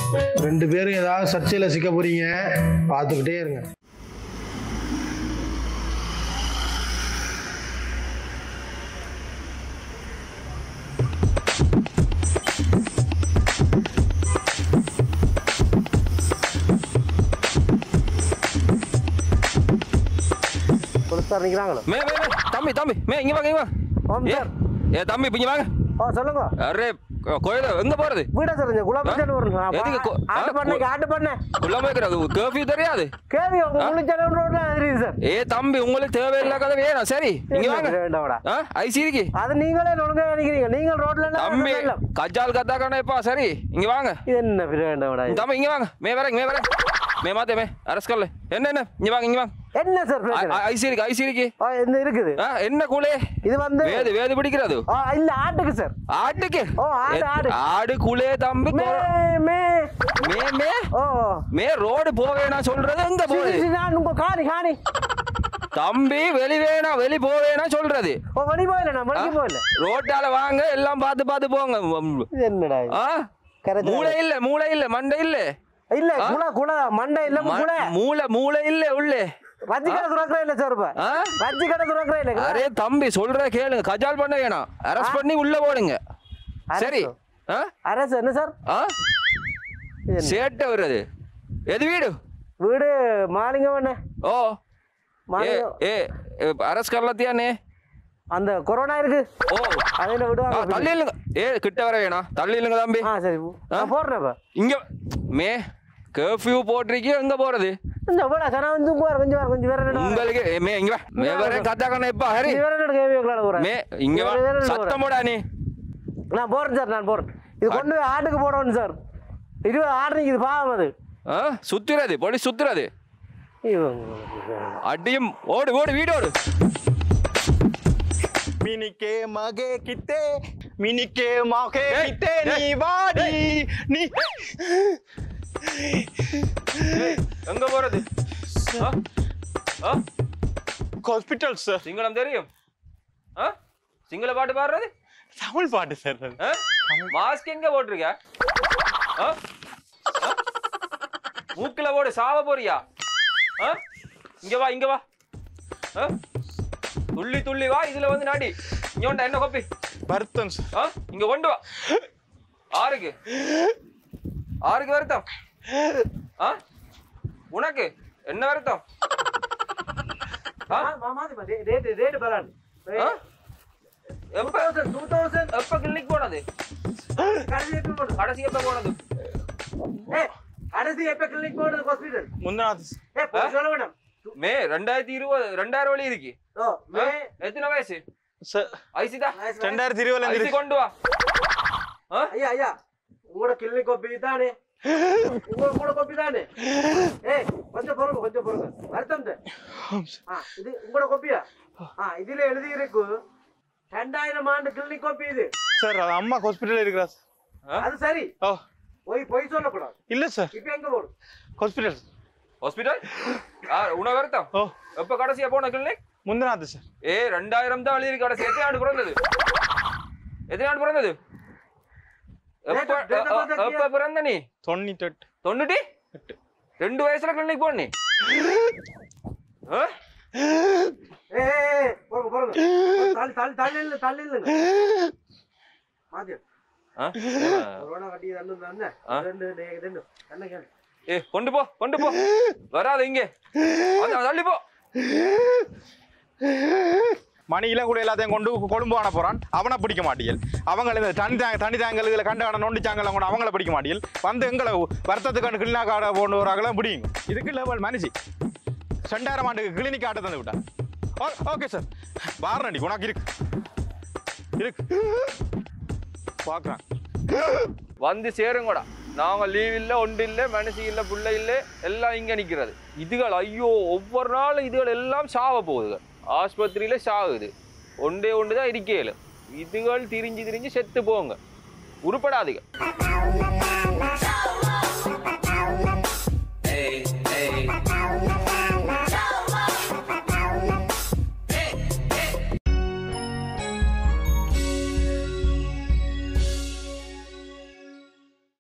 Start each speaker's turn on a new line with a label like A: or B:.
A: ரெண்டு பேரும் ஏதாவது சர்ச்சையில் சிக்க போறீங்க பார்த்துக்கிட்டே இருங்க
B: சார் நிற்கிறாங்களோ
C: மே மே மே தம்பி தம்பி மே இங்க வாங்க இங்க வாங்க
B: ஆமாம்
C: ஏ
B: சார்.
C: ஏ தம்பி இப்ப இங்க வாங்க
B: ஓ சொல்லுங்க
C: அரே கோயில் எங்க போறது
B: வீடா சார் இந்த குலாபி வரும்
C: எதுக்கு கு-
B: ஆட்டு
C: ஆ,
B: பண்ணைக்கு
C: கு-
B: ஆட்டு பண்ணை
C: குள்ளமா இருக்கிறது கேர்ஃபியூ தெரியாது
B: கேள்வி உங்க முள்ளிச்சலம் ரோட்ல தெரியுது சார்
C: ஏ தம்பி உங்களுக்கு தேவையில்லை கதை வேணும் சரி இங்க வாங்க
B: வேண்டாம்டா
C: ஆ ஐசி இருக்கு
B: அது நீங்களே ஒழுங்கா நினைக்கிறீங்க நீங்கள் ரோட்ல
C: தம்பி கஜால் கத்தா கணேப்பா சரி இங்க வாங்க
B: இது என்ன பிர வேண்டாம்டா இது?
C: தம்பி இங்க வாங்க மே வரேன் மே வரேன் மே மாத்தே மே அரசு கல்ல என்ன என்ன இங்க வாங்க இங்க வாங்க
B: என்ன சார் பிரச்சனை
C: ஐசி இருக்கு ஐசி இருக்கு
B: ஆ, இந்த இருக்குது
C: ஆ என்ன கூலே
B: இது வந்து
C: வேது வேது பிடிக்கிறது
B: ஆ, இல்ல ஆட்டுக்கு சார்
C: ஆட்டுக்கு
B: ஓ, ஆடு,
C: எத்-
B: ஆடு.
C: ஆடு குளே தம்பி
B: மே மே
C: மே மே
B: ஓ
C: மே ரோடு போவேனா சொல்றது எங்க
B: சரி,
C: போகுது
B: சரி, நான் உங்க காணி காணி
C: தம்பி வெளி வேணா வெளி போவேனா சொல்றது
B: ஓ வழி போயில நான் வழி போயில
C: ரோட்டால வாங்க எல்லாம் பார்த்து பார்த்து போங்க
B: இது என்னடா இது?
C: ஆ
B: கரெக்ட்
C: மூளை இல்ல மூளை இல்ல மண்டை இல்ல
B: இல்ல குல குல மண்டை இல்ல
C: ம-
B: குல
C: மூளை மூளை இல்ல உள்ளே
B: வஞ்சி கடை துறக்கிற இல்ல சார் இப்ப
C: ஆ?
B: வஞ்சி கடை துறக்கிற இல்ல
C: அரே தம்பி சொல்ற கேளுங்க கஜால் பண்ண வேணாம் அரெஸ்ட் பண்ணி உள்ள போடுங்க சரி ஆ?
B: அரசு என்ன சார்
C: ஆ
B: இது என்ன?
C: சேட்டை வருது எது வீடு
B: வீடு மாலிங்கம் என்ன
C: ஓ ஏ
B: மாலிங்கம்
C: ஏ அரசு கரலத்தியானே
B: அந்த கொரோனா இருக்கு
C: ஓ
B: அதில்
C: ஆ,
B: விடுவாங்க
C: தள்ளி இல்லைங்க ஏ கிட்ட வர வேணாம் தள்ளி இல்லைங்க தம்பி
B: ஆ சரி நான் போடுறேன் இப்ப
C: இங்க மே கர்ஃபியூ போட்டிருக்கீங்க எங்க போறது
B: இந்த விட கனா வந்து போற கொஞ்சம் வர கொஞ்சம் வேற என்ன
C: உங்களுக்கு ஏ, மே இங்க வா மே வர கத்தா கண்ண இப்ப ஹரி
B: வேற என்ன கேவி உங்களால போறேன்
C: மே இங்க வா
B: வேற என்ன
C: சத்தம் போடா நீ
B: நான் போறேன் சார் நான் போறேன் இது கொண்டு போய் ஆட்டுக்கு போடணும் சார் இருபது ஆடு நிக்குது பாவம் அது
C: ஆ சுத்துறது பொடி சுத்துறது
B: இவங்க
C: அடியும் ஓடு ஓடு வீடு ஓடு
D: மினிக்கே மகே கிட்டே மினிக்கே மகே
C: ஏய்,
D: கிட்டே நீ
C: ஏய்,
D: வாடி நீ
C: ஏய், எங்க போறது ஆ? ஆ?
D: ஹாஸ்பிட்டல் சார்
C: சிங்களம் தெரியும் ஆ? சிங்கள பாட்டு பாடுறது
D: தமிழ் பாட்டு சார்
C: ஆ? மாஸ்க் எங்க போட்டிருக்க ஆ? ஆ? மூக்குல போடு சாவ போறியா ஆ? இங்க வா இங்க வா ஆ? துள்ளி துள்ளி வா இதுல வந்து நாடி இங்க கொண்டா என்ன கொப்பி
D: வருத்தம் சார்
C: ஆ? இங்க கொண்டு வா ஆறுக்கு ஆறுக்கு வருத்தம் ஆ? உனக்கு என்ன வருத்தம் ஆ?
B: ரேட் ரேட் பலான்
C: ஆ? எப்ப
B: டூ தௌசண்ட்
C: எப்ப கிளினிக் போனது
B: கடைசி எப்போ போடுறது
C: கடைசி எப்ப போனது
B: ஏய், கடைசி எப்போ கிளினிக் போடுறது ஹாஸ்பிட்டல்
D: முன்னாள்
B: ஏ போய் சொல்ல வேண்டாம்
C: மே ரெண்டாயிரத்தி இருபது ரெண்டாயிரம் வழி இருக்கு
B: ஓ மே
C: எத்தனை வயசு
D: சார்
C: ஐசிதா
D: ரெண்டாயிரத்தி இருபதுல
C: ஐசி
D: இருந்து
C: கொண்டு வா ஆ?
B: ஐயா ஐயா உங்களோட கிளினிக் காப்பி தானே உங்க கூட காப்பி தானே ஏய் கொஞ்சம் பொறுங்க கொஞ்சம் பொறுங்க வருத்தம் தான். ஆ இது உங்களோட காப்பியா ஆ இதுல எழுதி இருக்கு ரெண்டாயிரம் ஆண்டு கிளினிக் காப்பி இது
D: சார் அது அம்மா ஹாஸ்பிட்டல் இருக்கிறா சார்
C: ஆ?
B: அது சரி
D: ஓ
B: போய் பொய் சொல்லக்கூடாது
D: இல்ல சார்
B: இப்ப எங்க போடும்
D: ஹாஸ்பிட்டல்
C: ஹாஸ்பிட்டல் ஆ உன வருத்தம்
D: ஓ
C: எப்ப கடைசியா போன கிளினிக்
D: முந்தினாத்து சார்
C: ஏ ரெண்டாயிரம் தான் வழி இருக்கு கடைசி எத்தனை ஆண்டு பிறந்தது எத்தனை ஆண்டு பிறந்தது எப்ப
B: Date of- date of birth
C: எப்ப- எப்ப பிறந்த நீ
D: தொண்ணூத்தி எட்டு
C: தொண்ணூத்தி
D: எட்டு
C: ரெண்டு வயசுல கிளினிக் போன நீ ஆ?
B: ஏய் ஏய், ஏய் பொறுங்க பொறுங்க தள்ளி தள்ளி தள்ளி இல்ல தள்ளி இல்லங்க மாத்தியம்
C: ஆ?
B: கொரோனா கட்டி தண்டு தானே
C: ஆ?
B: ரெண்டு டே- ரெண்டு என்ன கேளு
C: ஏ கொண்டு போ கொண்டு போ வராத இங்க வந்து தள்ளி போ
D: மணி இளம் கூட எல்லாத்தையும் கொண்டு கொழும்பு ஆன போறான் அவனை பிடிக்க மாட்டியல் அவங்க இந்த தனி தா தனி தாங்கல் இதில் கண்டாட நொண்டிச்சாங்கலாம் கூட அவங்கள பிடிக்க மாட்டியல் வந்து எங்களை வருத்தத்துக்கு கிளினா காட போன வராங்களாம் பிடிங்க இதுக்கு லெவல் மனுஷி ரெண்டாயிரம் ஆண்டுக்கு கிளினிக் ஆட்ட தந்து விட்டா ஓ ஓகே சார் பாரணடி உனக்கு இருக்கு இருக்கு பார்க்குறான்
C: வந்து சேருங்கடா நாங்க லீவ் இல்ல ஒன்று இல்ல மனசு இல்ல புள்ள இல்ல எல்லாம் இங்க நிக்கிறது இதுகள் ஐயோ ஒவ்வொரு நாளும் இதுகள் எல்லாம் சாவ போகுதுங்க ஆஸ்பத்திரியில சாகுது ஒன்றே ஒன்று தான் இருக்கேல இதுகள் திரிஞ்சு திரிஞ்சு செத்து போங்க உருப்படாதுங்க